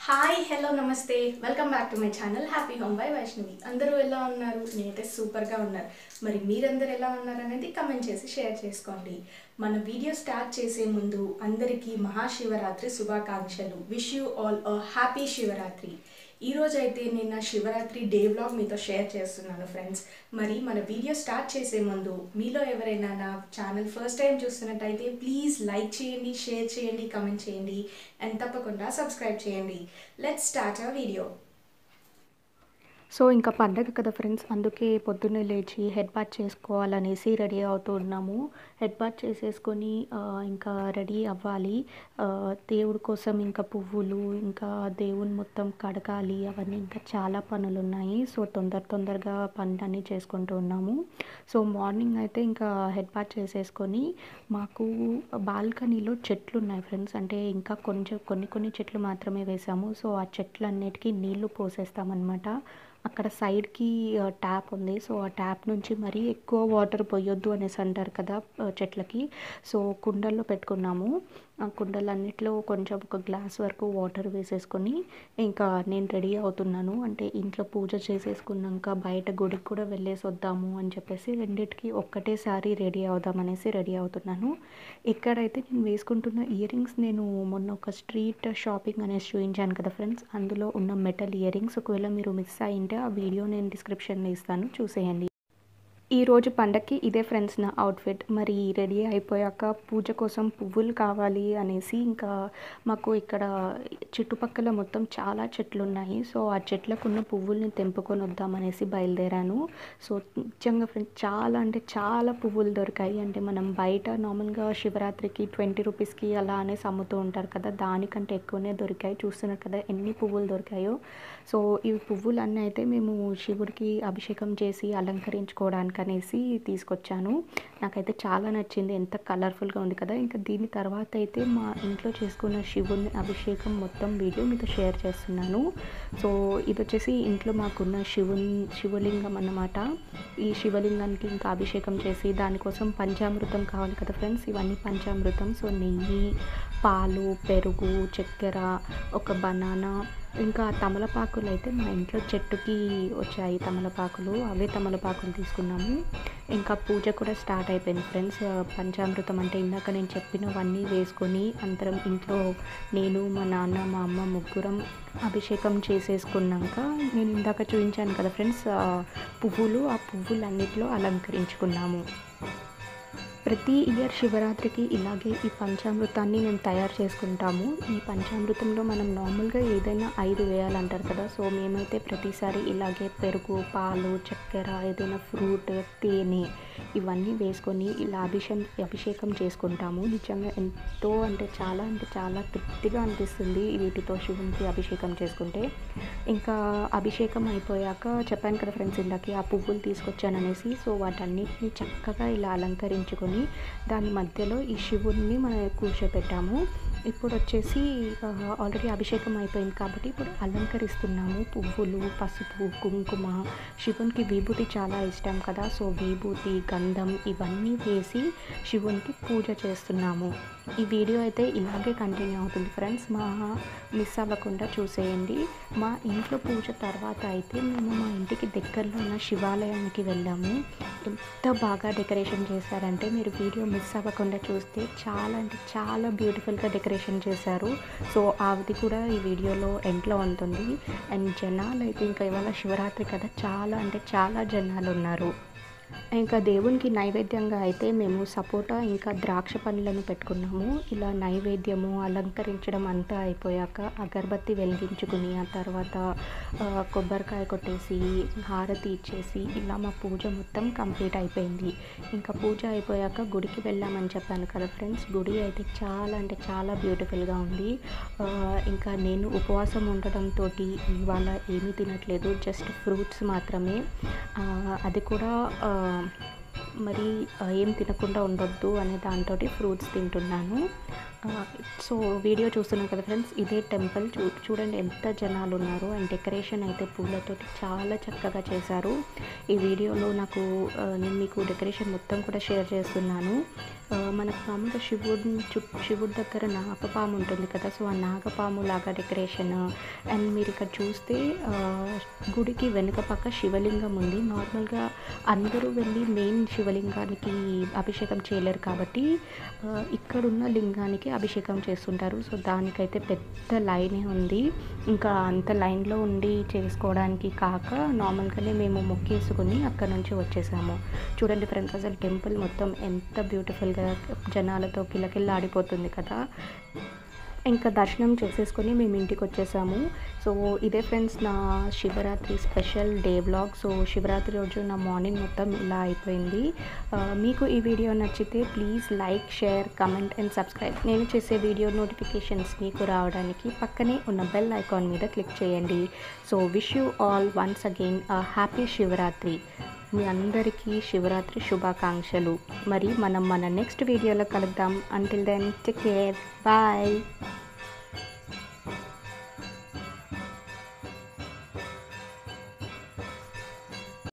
hi hello namaste welcome back to my channel happy home by Vaishnavi అందరూ ఎలా ఉన్నారు నేనైతే సూపర్గా ఉన్నారు మరి మీరందరూ ఎలా ఉన్నారు అనేది కమెంట్ చేసి షేర్ చేసుకోండి మన వీడియో స్టార్ట్ చేసే ముందు అందరికీ మహాశివరాత్రి శుభాకాంక్షలు wish you all a happy Shivaratri ఈ రోజు అయితే నేను నా శివరాత్రి డే వ్లాగ్ మీతో షేర్ చేస్తున్నాను ఫ్రెండ్స్ మరి మన వీడియో స్టార్ట్ చేసే ముందు మీలో ఎవరైనా నా ఛానల్ ఫస్ట్ టైం చూస్తున్నట్టయితే ప్లీజ్ లైక్ చేయండి షేర్ చేయండి కమెంట్ చేయండి అండ్ తప్పకుండా సబ్స్క్రైబ్ చేయండి let's start the video so ఇంకా పండగ కదా ఫ్రెండ్స్ అందుకే పొద్దున్నే లేచి హెడ్ బాత్ చేసుకోవాలనేసి రెడీ అవుతూ ఉన్నాము హెడ్ బాత్ చేసేసుకొని ఆ, ఇంకా రెడీ అవ్వాలి ఆ, దేవుడి కోసం ఇంకా పువ్వులు ఇంకా దేవుని మొత్తం కడగాలి అవన్నీ ఇంకా చాలా పనులు ఉన్నాయి సో తొందర తొందరగా పనులన్నీ చేసుకుంటూ ఉన్నాము సో మార్నింగ్ అయితే ఇంకా హెడ్ బాత్ చేసేసుకొని మాకు బాల్కనీలో చెట్లు ఉన్నాయి ఫ్రెండ్స్ అంటే ఇంకా కొంచెం కొన్ని కొన్ని చెట్లు మాత్రమే వేసాము సో ఆ చెట్లన్నిటికీ నీళ్లు పోసేస్తామన్నమాట అక్కడ సైడ్కి ట్యాప్ ఉంది సో ఆ ట్యాప్ నుంచి మరీ ఎక్కువ వాటర్ పోయొద్దు అనేసి అంటారు కదా ఆ, చెట్లకి సో కుండల్లో పెట్టుకున్నాము ఆ కుండలన్నిట్లో కొంచెం ఒక గ్లాస్ వరకు వాటర్ వేసేసుకొని ఇంకా నేను రెడీ అవుతున్నాను అంటే ఇంట్లో పూజ చేసేసుకున్నాక బయట గుడికి కూడా వెళ్ళేసి వద్దాము అని చెప్పేసి రెండిటికి ఒక్కటేసారి రెడీ అవుదాం అనేసి రెడీ అవుతున్నాను ఇక్కడైతే నేను వేసుకుంటున్న ఇయర్ రింగ్స్ నేను మొన్న ఒక స్ట్రీట్ షాపింగ్ అనేసి చూపించాను కదా ఫ్రెండ్స్ అందులో ఉన్న మెటల్ ఇయర్ రింగ్స్ ఒకవేళ మీరు మిస్ అయింటే ఆ వీడియో నేను డిస్క్రిప్షన్లో ఇస్తాను చూసేయండి ఈ రోజు పండక్కి ఇదే ఫ్రెండ్స్ నా అవుట్ఫిట్ మరి రెడీ అయిపోయాక పూజ కోసం పువ్వులు కావాలి అనేసి ఇంకా మాకు ఇక్కడ చుట్టుపక్కల మొత్తం చాలా చెట్లు ఉన్నాయి సో ఆ చెట్లకు ఉన్న పువ్వుల్ని తెంపుకొని వద్దామనేసి బయలుదేరాను సో నిజంగా ఫ్రెండ్స్ చాలా అంటే చాలా పువ్వులు దొరికాయి అంటే మనం బయట నార్మల్గా శివరాత్రికి ట్వంటీ రూపీస్కి అలా అనేసి అమ్ముతూ ఉంటారు కదా దానికంటే ఎక్కువనే దొరికాయి చూస్తున్నారు కదా ఎన్ని పువ్వులు దొరికాయో సో ఈ పువ్వులు అన్నీ అయితే మేము శివుడికి అభిషేకం చేసి అలంకరించుకోవడానికి అనేసి తీసుకొచ్చాను నాకైతే చాలా నచ్చింది ఎంత కలర్ఫుల్గా ఉంది కదా ఇంకా దీని తర్వాత అయితే మా ఇంట్లో చేసుకున్న శివుని అభిషేకం మొత్తం వీడియో మీతో షేర్ చేస్తున్నాను సో ఇది వచ్చేసి ఇంట్లో మాకున్న శివుని శివలింగం అన్నమాట ఈ శివలింగానికి ఇంకా అభిషేకం చేసి దానికోసం పంచామృతం కావాలి కదా ఫ్రెండ్స్ ఇవన్నీ పంచామృతం సో నెయ్యి పాలు పెరుగు చక్కెర ఒక బనానా ఇంకా తమలపాకులు అయితే మా ఇంట్లో చెట్టుకి వచ్చాయి తమలపాకులు అవే తమలపాకులు తీసుకున్నాము ఇంకా పూజ కూడా స్టార్ట్ అయిపోయింది ఫ్రెండ్స్ పంచామృతం అంటే ఇందాక నేను చెప్పినవన్నీ వేసుకొని అందరం ఇంట్లో నేను మా నాన్న మా అమ్మ ముగ్గురం అభిషేకం చేసేసుకున్నాక నేను ఇందాక చూపించాను కదా ఫ్రెండ్స్ ఆ పువ్వులు ఆ పువ్వులన్నిటిలో అలంకరించుకున్నాము ప్రతి ఇయర్ శివరాత్రికి ఇలాగే ఈ పంచామృతాన్ని మేము తయారు చేసుకుంటాము ఈ పంచామృతంలో మనం నార్మల్గా ఏదైనా ఐదు వేయాలంటారు కదా సో మేమైతే ప్రతిసారి ఇలాగే పెరుగు పాలు చక్కెర ఏదైనా ఫ్రూట్ తేనె ఇవన్నీ వేసుకొని ఇలా అభిషేకం అభిషేకం చేసుకుంటాము నిజంగా ఎంతో అంటే చాలా అంటే చాలా తృప్తిగా అనిపిస్తుంది వీటితో శివునికి అభిషేకం చేసుకుంటే ఇంకా అభిషేకం అయిపోయాక చెప్పాను కదా ఫ్రెండ్స్ ఇందాక ఆ పువ్వులు తీసుకొచ్చాననేసి సో వాటన్నిటిని చక్కగా ఇలా అలంకరించుకొని దాని మధ్యలో ఈ శివుణ్ణి మనం కూర్చోపెట్టాము ఇప్పుడు వచ్చేసి ఆల్రెడీ అభిషేకం అయిపోయింది కాబట్టి ఇప్పుడు అలంకరిస్తున్నాము పువ్వులు పసుపు కుంకుమ శివునికి విభూతి చాలా ఇష్టం కదా సో విభూతి గంధం ఇవన్నీ వేసి శివునికి పూజ చేస్తున్నాము ఈ వీడియో అయితే ఇలాగే కంటిన్యూ అవుతుంది ఫ్రెండ్స్ మా మిస్ అవ్వకుండా చూసేయండి మా ఇంట్లో పూజ తర్వాత అయితే మేము మా ఇంటికి దగ్గరలో ఉన్న శివాలయానికి వెళ్ళాము ఎంత బాగా డెకరేషన్ చేశారంటే మీరు వీడియో మిస్ అవ్వకుండా చూస్తే చాలా అంటే చాలా బ్యూటిఫుల్గా డెకరేషన్ చేశారు సో అది కూడా ఈ వీడియోలో ఎంట్లో ఉంటుంది అండ్ జనాలు అయితే ఇంకా ఇవాళ శివరాత్రి కదా చాలా అంటే చాలా జనాలు ఉన్నారు ఇంకా దేవునికి నైవేద్యంగా అయితే మేము సపోటా ఇంకా ద్రాక్ష పండ్లను పెట్టుకున్నాము ఇలా నైవేద్యము అలంకరించడం అంతా అయిపోయాక అగరబత్తి వెలిగించుకుని ఆ తర్వాత ఆ, కొబ్బరికాయ కొట్టేసి హారతి ఇచ్చేసి ఇలా మా పూజ మొత్తం కంప్లీట్ అయిపోయింది ఇంకా పూజ అయిపోయాక గుడికి వెళ్ళామని చెప్పాను కదా ఫ్రెండ్స్ గుడి అయితే చాలా అంటే చాలా బ్యూటిఫుల్గా ఉంది ఆ, ఇంకా నేను ఉపవాసం ఉండడంతో ఇవాళ ఏమీ తినట్లేదు జస్ట్ ఫ్రూట్స్ మాత్రమే ఆ, అది కూడా ఆ, మరి ఆ, ఏం తినకుండా ఉండొద్దు అనే దాంతో ఫ్రూట్స్ తింటున్నాను సో వీడియో చూస్తున్నాం కదా ఫ్రెండ్స్ ఇదే టెంపుల్ చూ చూడండి ఎంత జనాలు ఉన్నారు అండ్ డెకరేషన్ అయితే పూలతో చాలా చక్కగా చేశారు ఈ వీడియోలో నాకు ఆ, నేను మీకు డెకరేషన్ మొత్తం కూడా షేర్ చేస్తున్నాను ఆ, మనకు మామూలుగా శివుడి చు శివుడి దగ్గర నాగపాము ఉంటుంది కదా సో ఆ నాగపాము లాగా డెకరేషన్ అండ్ మీరు ఇక్కడ చూస్తే ఆ, గుడికి వెనుక పక్క శివలింగం ఉంది నార్మల్గా అందరూ వెళ్ళి మెయిన్ శివలింగానికి అభిషేకం చేయలేరు కాబట్టి ఆ, ఇక్కడున్న లింగానికి అభిషేకం చేస్తుంటారు సో దానికైతే పెద్ద లైనే ఉంది ఇంకా అంత లైన్లో ఉండి చేసుకోవడానికి కాక నార్మల్గానే మేము మొక్కేసుకుని అక్కడ నుంచి వచ్చేసాము చూడండి ఫ్రెండ్స్ అసలు టెంపుల్ మొత్తం ఎంత బ్యూటిఫుల్గా జనాలతో కిలకిల్లాడిపోతుంది కదా ఇంకా దర్శనం చేసేసుకొని మేము ఇంటికి వచ్చేసాము సో ఇదే ఫ్రెండ్స్ నా Shivaratri special day blog so Shivaratri రోజు నా మార్నింగ్ మొత్తం ఇలా అయిపోయింది ఆ, మీకు ఈ వీడియో నచ్చితే please like share comment and subscribe నేను చేసే వీడియో నోటిఫికేషన్స్ మీకు రావడానికి పక్కనే ఉన్న బెల్ ఐకాన్ మీద క్లిక్ చేయండి so wish you all once again happy Shivaratri మీ అందరికీ శివరాత్రి శుభాకాంక్షలు మరి మనం మన నెక్స్ట్ వీడియోలో కలుద్దాం until then take care bye